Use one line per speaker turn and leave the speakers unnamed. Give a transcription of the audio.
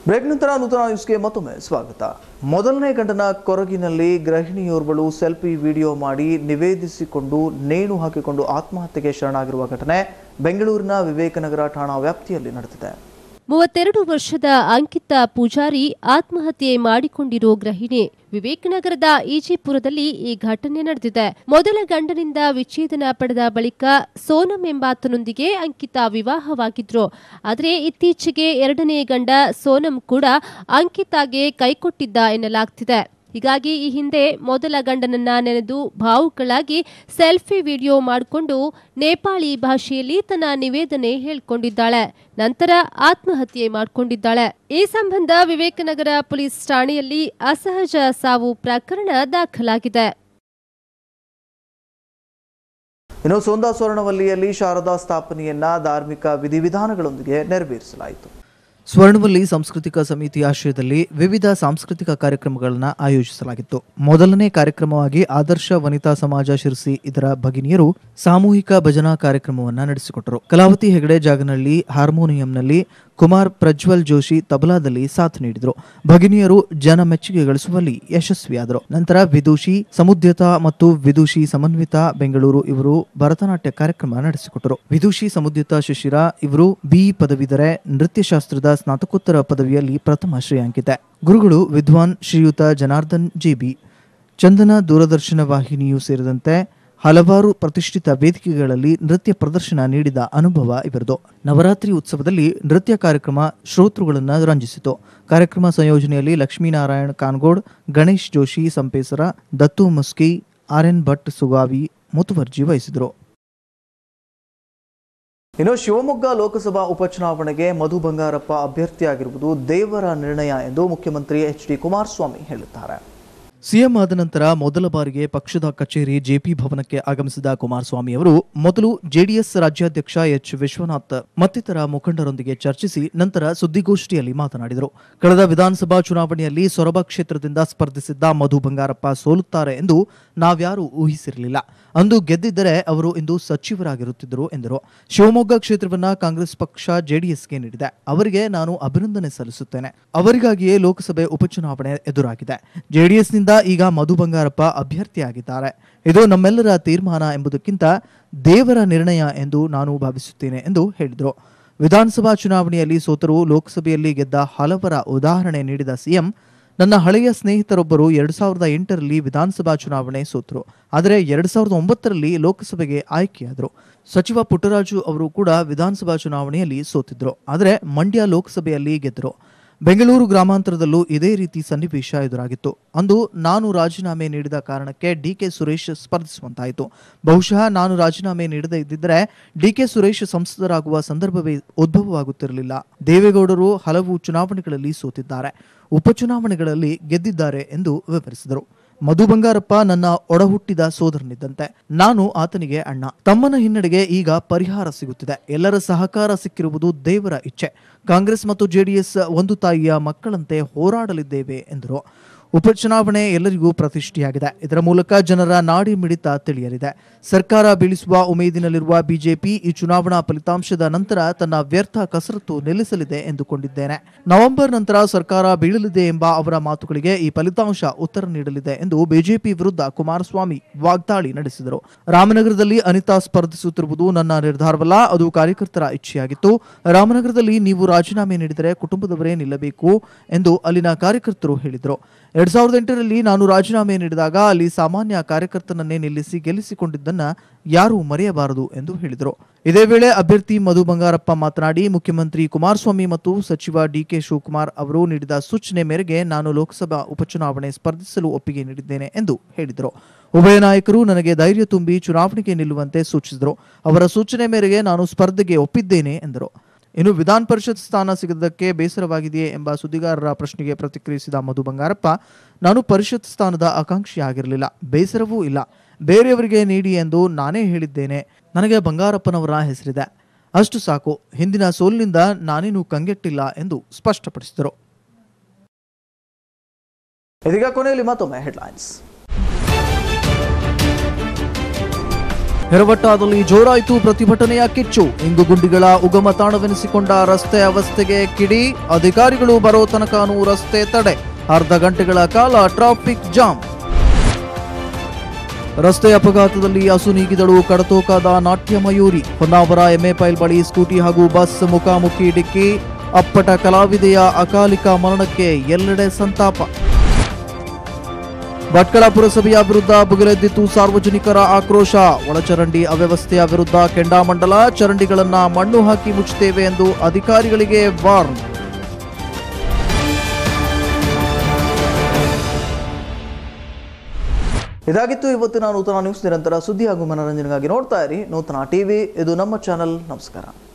break ನಂತರ ನೂತನ ನ್ಯೂಸ್ಗೆ ಮತ್ತೊಮ್ಮೆ ಸ್ವಾಗತ ಮೊದಲನೇ ಗಂಡನ ಕೊರಗಿನಲ್ಲಿ ಗೃಹಿಣಿಯೋರ್ವಳು ಸೆಲ್ಫಿ ವಿಡಿಯೋ ಮಾಡಿ ನಿವೇದಿಸಿಕೊಂಡು ನೇಣು ಹಾಕಿಕೊಂಡು ಆತ್ಮಹತ್ಯೆಗೆ ಶರಣಾಗಿರುವ ಘಟನೆ ಬೆಂಗಳೂರಿನ ವಿವೇಕನಗರ ಠಾಣಾ ವ್ಯಾಪ್ತಿಯಲ್ಲಿ ನಡೆದಿದೆ
ಮೂವತ್ತೆರಡು ವರ್ಷದ ಅಂಕಿತ ಪೂಜಾರಿ ಆತ್ಮಹತ್ಯೆ ಮಾಡಿಕೊಂಡಿರೋ ಗೃಹಿಣಿ ವಿವೇಕನಗರದ ಈಜಿಪುರದಲ್ಲಿ ಈ ಘಟನೆ ನಡೆದಿದೆ ಮೊದಲ ಗಂಡನಿಂದ ವಿಚ್ಛೇದನ ಪಡೆದ ಬಳಿಕ ಸೋನಂ ಎಂಬಾತನೊಂದಿಗೆ ಅಂಕಿತ ವಿವಾಹವಾಗಿದ್ರು ಆದರೆ ಇತ್ತೀಚೆಗೆ ಎರಡನೇ ಗಂಡ ಸೋನಂ ಕೂಡ ಅಂಕಿತಾಗೆ ಕೈಕೊಟ್ಟಿದ್ದ ಎನ್ನಲಾಗ್ತಿದೆ ಹೀಗಾಗಿ ಈ ಹಿಂದೆ ಮೊದಲ ಗಂಡನನ್ನ ನೆನೆದು ಭಾವುಕಳಾಗಿ ಸೆಲ್ಫಿ ವಿಡಿಯೋ ಮಾಡಿಕೊಂಡು ನೇಪಾಳಿ ಭಾಷೆಯಲ್ಲಿ ತನ್ನ ನಿವೇದನೆ ಹೇಳ್ಕೊಂಡಿದ್ದಾಳೆ ನಂತರ ಆತ್ಮಹತ್ಯೆ ಮಾಡಿಕೊಂಡಿದ್ದಾಳೆ ಈ ಸಂಬಂಧ ವಿವೇಕನಗರ ಪೊಲೀಸ್ ಠಾಣೆಯಲ್ಲಿ ಅಸಹಜ ಸಾವು ಪ್ರಕರಣ ದಾಖಲಾಗಿದೆ
ಇನ್ನು ಸೋಂದಾ ಸ್ವರ್ಣವಲ್ಲಿಯಲ್ಲಿ ಶಾರದಾ ಸ್ಥಾಪನೆಯನ್ನ ಧಾರ್ಮಿಕ ವಿಧಿವಿಧಾನಗಳೊಂದಿಗೆ ನೆರವೇರಿಸಲಾಯಿತು
ಸ್ವರ್ಣವಲ್ಲಿ ಸಾಂಸ್ಕೃತಿಕ ಸಮಿತಿ ಆಶ್ರಯದಲ್ಲಿ ವಿವಿಧ ಸಾಂಸ್ಕೃತಿಕ ಕಾರ್ಯಕ್ರಮಗಳನ್ನು ಆಯೋಜಿಸಲಾಗಿತ್ತು ಮೊದಲನೇ ಕಾರ್ಯಕ್ರಮವಾಗಿ ಆದರ್ಶ ವನಿತಾ ಸಮಾಜ ಶಿರಸಿ ಇದರ ಭಗಿನಿಯರು ಸಾಮೂಹಿಕ ಭಜನಾ ಕಾರ್ಯಕ್ರಮವನ್ನು ನಡೆಸಿಕೊಟ್ಟರು ಕಲಾವತಿ ಹೆಗಡೆ ಜಾಗನಹಳ್ಳಿ ಹಾರ್ಮೋನಿಯಂನಲ್ಲಿ ಕುಮಾರ್ ಪ್ರಜ್ವಲ್ ಜೋಶಿ ತಬಲಾದಲ್ಲಿ ಸಾಥ್ ನೀಡಿದರು ಭಗಿನಿಯರು ಜನ ಮೆಚ್ಚುಗೆ ಗಳಿಸುವಲ್ಲಿ ಯಶಸ್ವಿಯಾದರು ನಂತರ ವಿದೂಷಿ ಸಮುದ್ಯತ ಮತ್ತು ವಿದೂಷಿ ಸಮನ್ವಿತ ಬೆಂಗಳೂರು ಇವರು ಭರತನಾಟ್ಯ ಕಾರ್ಯಕ್ರಮ ನಡೆಸಿಕೊಟ್ಟರು ವಿದೂಷಿ ಸಮುದ್ಯತ ಶಿಶಿರ ಇವರು ಬಿ ಪದವೀಧರೆ ನೃತ್ಯಶಾಸ್ತ್ರದ ಸ್ನಾತಕೋತ್ತರ ಪದವಿಯಲ್ಲಿ ಪ್ರಥಮ ಶ್ರೇಯಾಂಕಿತೆ ಗುರುಗಳು ವಿದ್ವಾನ್ ಶ್ರೀಯುತ ಜನಾರ್ದನ್ ಜಿಬಿ ಚಂದನ ದೂರದರ್ಶನ ವಾಹಿನಿಯೂ ಸೇರಿದಂತೆ ಹಲವಾರು ಪ್ರತಿಷ್ಠಿತ ವೇದಿಕೆಗಳಲ್ಲಿ ನೃತ್ಯ ಪ್ರದರ್ಶನ ನೀಡಿದ ಅನುಭವ ಇವರದು ನವರಾತ್ರಿ ಉತ್ಸವದಲ್ಲಿ ನೃತ್ಯ ಕಾರ್ಯಕ್ರಮ ಶ್ರೋತೃಗಳನ್ನು ರಂಜಿಸಿತು ಕಾರ್ಯಕ್ರಮ ಸಂಯೋಜನೆಯಲ್ಲಿ ಲಕ್ಷ್ಮೀನಾರಾಯಣ್ ಕಾನ್ಗೋಡ್ ಗಣೇಶ್ ಜೋಶಿ ಸಂಪೇಸರ ದತ್ತು ಮುಸ್ಕಿ ಆರ್ ಎನ್ ಭಟ್ ಸುಗಾವಿ ಮುತುವರ್ಜಿ ವಹಿಸಿದರು
ಇನ್ನು ಶಿವಮೊಗ್ಗ ಲೋಕಸಭಾ ಉಪಚುನಾವಣೆಗೆ ಮಧು ಬಂಗಾರಪ್ಪ ಅಭ್ಯರ್ಥಿಯಾಗಿರುವುದು ದೇವರ ನಿರ್ಣಯ ಎಂದು ಮುಖ್ಯಮಂತ್ರಿ ಎಚ್ ಡಿ ಕುಮಾರಸ್ವಾಮಿ ಹೇಳಿದ್ದಾರೆ
ಸಿಎಂ ಆದ ನಂತರ ಮೊದಲ ಬಾರಿಗೆ ಪಕ್ಷದ ಕಚೇರಿ ಜೆಪಿ ಭವನಕ್ಕೆ ಆಗಮಿಸಿದ ಕುಮಾರಸ್ವಾಮಿ ಅವರು ಮೊದಲು ಜೆಡಿಎಸ್ ರಾಜ್ಯಾಧ್ಯಕ್ಷ ಎಚ್ ವಿಶ್ವನಾಥ್ ಮತ್ತಿತರ ಮುಖಂಡರೊಂದಿಗೆ ಚರ್ಚಿಸಿ ನಂತರ ಸುದ್ದಿಗೋಷ್ಠಿಯಲ್ಲಿ ಮಾತನಾಡಿದರು ಕಳೆದ ವಿಧಾನಸಭಾ ಚುನಾವಣೆಯಲ್ಲಿ ಸೊರಬ ಕ್ಷೇತ್ರದಿಂದ ಸ್ಪರ್ಧಿಸಿದ್ದ ಮಧು ಬಂಗಾರಪ್ಪ ಸೋಲುತ್ತಾರೆ ಎಂದು ನಾವ್ಯಾರೂ ಊಹಿಸಿರಲಿಲ್ಲ ಅಂದು ಗೆದ್ದಿದ್ದರೆ ಅವರು ಇಂದು ಸಚಿವರಾಗಿರುತ್ತಿದ್ದರು ಎಂದರು ಶಿವಮೊಗ್ಗ ಕ್ಷೇತ್ರವನ್ನ ಕಾಂಗ್ರೆಸ್ ಪಕ್ಷ ಜೆಡಿಎಸ್ಗೆ ನೀಡಿದೆ ಅವರಿಗೆ ನಾನು ಅಭಿನಂದನೆ ಸಲ್ಲಿಸುತ್ತೇನೆ ಅವರಿಗಾಗಿಯೇ ಲೋಕಸಭೆ ಉಪಚುನಾವಣೆ ಎದುರಾಗಿದೆ ಜೆಡಿಎಸ್ನಿಂದ ಈಗ ಮಧು ಬಂಗಾರಪ್ಪ ಅಭ್ಯರ್ಥಿಯಾಗಿದ್ದಾರೆ ಇದು ನಮ್ಮೆಲ್ಲರ ತೀರ್ಮಾನ ಎಂಬುದಕ್ಕಿಂತ ದೇವರ ನಿರ್ಣಯ ಎಂದು ನಾನು ಭಾವಿಸುತ್ತೇನೆ ಎಂದು ಹೇಳಿದರು ವಿಧಾನಸಭಾ ಚುನಾವಣೆಯಲ್ಲಿ ಸೋತರು ಲೋಕಸಭೆಯಲ್ಲಿ ಗೆದ್ದ ಹಲವರ ಉದಾಹರಣೆ ನೀಡಿದ ಸಿಎಂ ನನ್ನ ಹಳೆಯ ಸ್ನೇಹಿತರೊಬ್ಬರು ಎರಡ್ ಸಾವಿರದ ಎಂಟರಲ್ಲಿ ವಿಧಾನಸಭಾ ಚುನಾವಣೆ ಸೋತರು ಆದರೆ ಎರಡ್ ಸಾವಿರದ ಒಂಬತ್ತರಲ್ಲಿ ಲೋಕಸಭೆಗೆ ಆಯ್ಕೆಯಾದರು ಸಚಿವ ಪುಟ್ಟರಾಜು ಅವರು ಕೂಡ ವಿಧಾನಸಭಾ ಚುನಾವಣೆಯಲ್ಲಿ ಸೋತಿದ್ರು ಆದರೆ ಮಂಡ್ಯ ಲೋಕಸಭೆಯಲ್ಲಿ ಗೆದ್ದರು ಬೆಂಗಳೂರು ಗ್ರಾಮಾಂತರದಲ್ಲೂ ಇದೇ ರೀತಿ ಸನ್ನಿವೇಶ ಎದುರಾಗಿತ್ತು ಅಂದು ನಾನು ರಾಜೀನಾಮೆ ನೀಡಿದ ಕಾರಣಕ್ಕೆ ಡಿಕೆ ಸುರೇಶ್ ಸ್ಪರ್ಧಿಸುವಂತಾಯಿತು ಬಹುಶಃ ನಾನು ರಾಜೀನಾಮೆ ನೀಡದೇ ಇದ್ದಿದ್ದರೆ ಡಿಕೆ ಸುರೇಶ್ ಸಂಸದರಾಗುವ ಸಂದರ್ಭವೇ ಉದ್ಭವವಾಗುತ್ತಿರಲಿಲ್ಲ ದೇವೇಗೌಡರು ಹಲವು ಚುನಾವಣೆಗಳಲ್ಲಿ ಸೋತಿದ್ದಾರೆ ಉಪಚುನಾವಣೆಗಳಲ್ಲಿ ಗೆದ್ದಿದ್ದಾರೆ ಎಂದು ವಿವರಿಸಿದರು ಮಧು ಬಂಗಾರಪ್ಪ ನನ್ನ ಒಡಹುಟ್ಟಿದ ಸೋದರನಿದ್ದಂತೆ ನಾನು ಆತನಿಗೆ ಅಣ್ಣ ತಮ್ಮನ ಹಿನ್ನಡೆಗೆ ಈಗ ಪರಿಹಾರ ಸಿಗುತ್ತಿದೆ ಎಲ್ಲರ ಸಹಕಾರ ಸಿಕ್ಕಿರುವುದು ದೇವರ ಇಚ್ಛೆ ಕಾಂಗ್ರೆಸ್ ಮತ್ತು ಜೆಡಿಎಸ್ ಒಂದು ತಾಯಿಯ ಮಕ್ಕಳಂತೆ ಹೋರಾಡಲಿದ್ದೇವೆ ಎಂದರು ಉಪಚುನಾವಣೆ ಎಲ್ಲರಿಗೂ ಪ್ರತಿಷ್ಠೆಯಾಗಿದೆ ಇದರ ಮೂಲಕ ಜನರ ನಾಡಿ ಮಿಡಿತ ತಿಳಿಯಲಿದೆ ಸರ್ಕಾರ ಬೀಳಿಸುವ ಉಮೇದಿನಲ್ಲಿರುವ ಬಿಜೆಪಿ ಈ ಚುನಾವಣಾ ಫಲಿತಾಂಶದ ನಂತರ ತನ್ನ ವ್ಯರ್ಥ ಕಸರತ್ತು ನಿಲ್ಲಿಸಲಿದೆ ಎಂದುಕೊಂಡಿದ್ದೇನೆ ನವೆಂಬರ್ ನಂತರ ಸರ್ಕಾರ ಬೀಳಲಿದೆ ಎಂಬ ಅವರ ಮಾತುಗಳಿಗೆ ಈ ಫಲಿತಾಂಶ ಉತ್ತರ ನೀಡಲಿದೆ ಎಂದು ಬಿಜೆಪಿ ವಿರುದ್ಧ ಕುಮಾರಸ್ವಾಮಿ ವಾಗ್ದಾಳಿ ನಡೆಸಿದರು ರಾಮನಗರದಲ್ಲಿ ಅನಿತಾ ಸ್ಪರ್ಧಿಸುತ್ತಿರುವುದು ನನ್ನ ನಿರ್ಧಾರವಲ್ಲ ಅದು ಕಾರ್ಯಕರ್ತರ ಇಚ್ಛೆಯಾಗಿತ್ತು ರಾಮನಗರದಲ್ಲಿ ನೀವು ರಾಜೀನಾಮೆ ನೀಡಿದರೆ ಕುಟುಂಬದವರೇ ನಿಲ್ಲಬೇಕು ಎಂದು ಅಲ್ಲಿನ ಕಾರ್ಯಕರ್ತರು ಹೇಳಿದರು ಎರಡ್ ಸಾವಿರದ ಎಂಟರಲ್ಲಿ ನಾನು ರಾಜೀನಾಮೆ ನೀಡಿದಾಗ ಅಲ್ಲಿ ಸಾಮಾನ್ಯ ಕಾರ್ಯಕರ್ತನನ್ನೇ ನಿಲ್ಲಿಸಿ ಗೆಲ್ಲಿಸಿಕೊಂಡಿದ್ದನ್ನ ಯಾರೂ ಮರೆಯಬಾರದು ಎಂದು ಹೇಳಿದರು ಇದೇ ವೇಳೆ ಅಭ್ಯರ್ಥಿ ಮಧು ಬಂಗಾರಪ್ಪ ಮಾತನಾಡಿ ಮುಖ್ಯಮಂತ್ರಿ ಕುಮಾರಸ್ವಾಮಿ ಮತ್ತು ಸಚಿವ ಡಿಕೆ ಶಿವಕುಮಾರ್ ಅವರು ನೀಡಿದ ಸೂಚನೆ ಮೇರೆಗೆ ನಾನು ಲೋಕಸಭಾ ಉಪಚುನಾವಣೆ ಸ್ಪರ್ಧಿಸಲು ಒಪ್ಪಿಗೆ ನೀಡಿದ್ದೇನೆ ಎಂದು ಹೇಳಿದರು ಉಭಯ ನಾಯಕರು ನನಗೆ ಧೈರ್ಯ ತುಂಬಿ ಚುನಾವಣೆಗೆ ನಿಲ್ಲುವಂತೆ ಸೂಚಿಸಿದರು ಅವರ ಸೂಚನೆ ಮೇರೆಗೆ ನಾನು ಸ್ಪರ್ಧೆಗೆ ಒಪ್ಪಿದ್ದೇನೆ ಎಂದರು ಇನ್ನು ವಿಧಾನ ಪರಿಷತ್ ಸ್ಥಾನ ಸಿಗದಕ್ಕೆ ಬೇಸರವಾಗಿದೆಯೇ ಎಂಬ ಸುದ್ದಿಗಾರರ ಪ್ರಶ್ನೆಗೆ ಪ್ರತಿಕ್ರಿಯಿಸಿದ ಮಧು ಬಂಗಾರಪ್ಪ ನಾನು ಪರಿಷತ್ ಸ್ಥಾನದ ಆಕಾಂಕ್ಷಿ ಆಗಿರಲಿಲ್ಲ ಬೇಸರವೂ ಇಲ್ಲ ಬೇರೆಯವರಿಗೆ ನೀಡಿ ಎಂದು ನಾನೇ ಹೇಳಿದ್ದೇನೆ ನನಗೆ ಬಂಗಾರಪ್ಪನವರ ಹೆಸರಿದೆ ಅಷ್ಟು ಸಾಕು ಹಿಂದಿನ ಸೋಲಿನಿಂದ ನಾನೇನು ಕಂಗೆಟ್ಟಿಲ್ಲ ಎಂದು ಸ್ಪಷ್ಟಪಡಿಸಿದರು
ಇದೀಗ ಕೊನೆಯಲ್ಲಿ ಮತ್ತೊಮ್ಮೆ ಹೆಡ್ಲೈನ್ಸ್
ಹೆರವಟ್ಟಾದಲ್ಲಿ ಜೋರಾಯಿತು ಪ್ರತಿಭಟನೆಯ ಕಿಚ್ಚು ಇಂಗು ಗುಂಡಿಗಳ ಉಗಮ ತಾಣವೆನಿಸಿಕೊಂಡ ರಸ್ತೆ ಅವಸ್ಥೆಗೆ ಕಿಡಿ ಅಧಿಕಾರಿಗಳು ಬರೋ ತನಕನೂ ರಸ್ತೆ ತಡೆ ಅರ್ಧ ಗಂಟೆಗಳ ಕಾಲ ಟ್ರಾಫಿಕ್ ಜಾಮ್ ರಸ್ತೆ ಅಪಘಾತದಲ್ಲಿ ಹಸು ನೀಗಿದಳು ಕಡತೋಕಾದ ನಾಟ್ಯ ಮಯೂರಿ ಹೊನ್ನಾವರ ಎಮ್ಮೆ ಪೈಲ್ ಬಳಿ ಸ್ಕೂಟಿ ಹಾಗೂ ಬಸ್ ಮುಖಾಮುಖಿ ಡಿಕ್ಕಿ ಅಪ್ಪಟ ಕಲಾವಿದೆಯ ಅಕಾಲಿಕ ಮರಣಕ್ಕೆ ಎಲ್ಲೆಡೆ ಸಂತಾಪ ಭಟ್ಕಳ ಪುರಸಭೆಯ ವಿರುದ್ಧ ಭುಗಿಲೆದ್ದಿತ್ತು ಸಾರ್ವಜನಿಕರ ಆಕ್ರೋಶ ಒಳಚರಂಡಿ ಅವ್ಯವಸ್ಥೆಯ ವಿರುದ್ಧ ಕೆಂಡಾಮಂಡಲ ಚರಂಡಿಗಳನ್ನ ಮಣ್ಣು ಹಾಕಿ ಮುಚ್ಚುತ್ತೇವೆ ಎಂದು ಅಧಿಕಾರಿಗಳಿಗೆ ವಾರ್ನ್
ಇದಾಗಿತ್ತು ಇವತ್ತಿನ ನೂತನ ನ್ಯೂಸ್ ನಿರಂತರ ಸುದ್ದಿ ಹಾಗೂ ಮನೋರಂಜನೆಗಾಗಿ ನೋಡ್ತಾ ಇರಿ ನೂತನ ಟಿವಿ ಇದು ನಮ್ಮ ಚಾನಲ್ ನಮಸ್ಕಾರ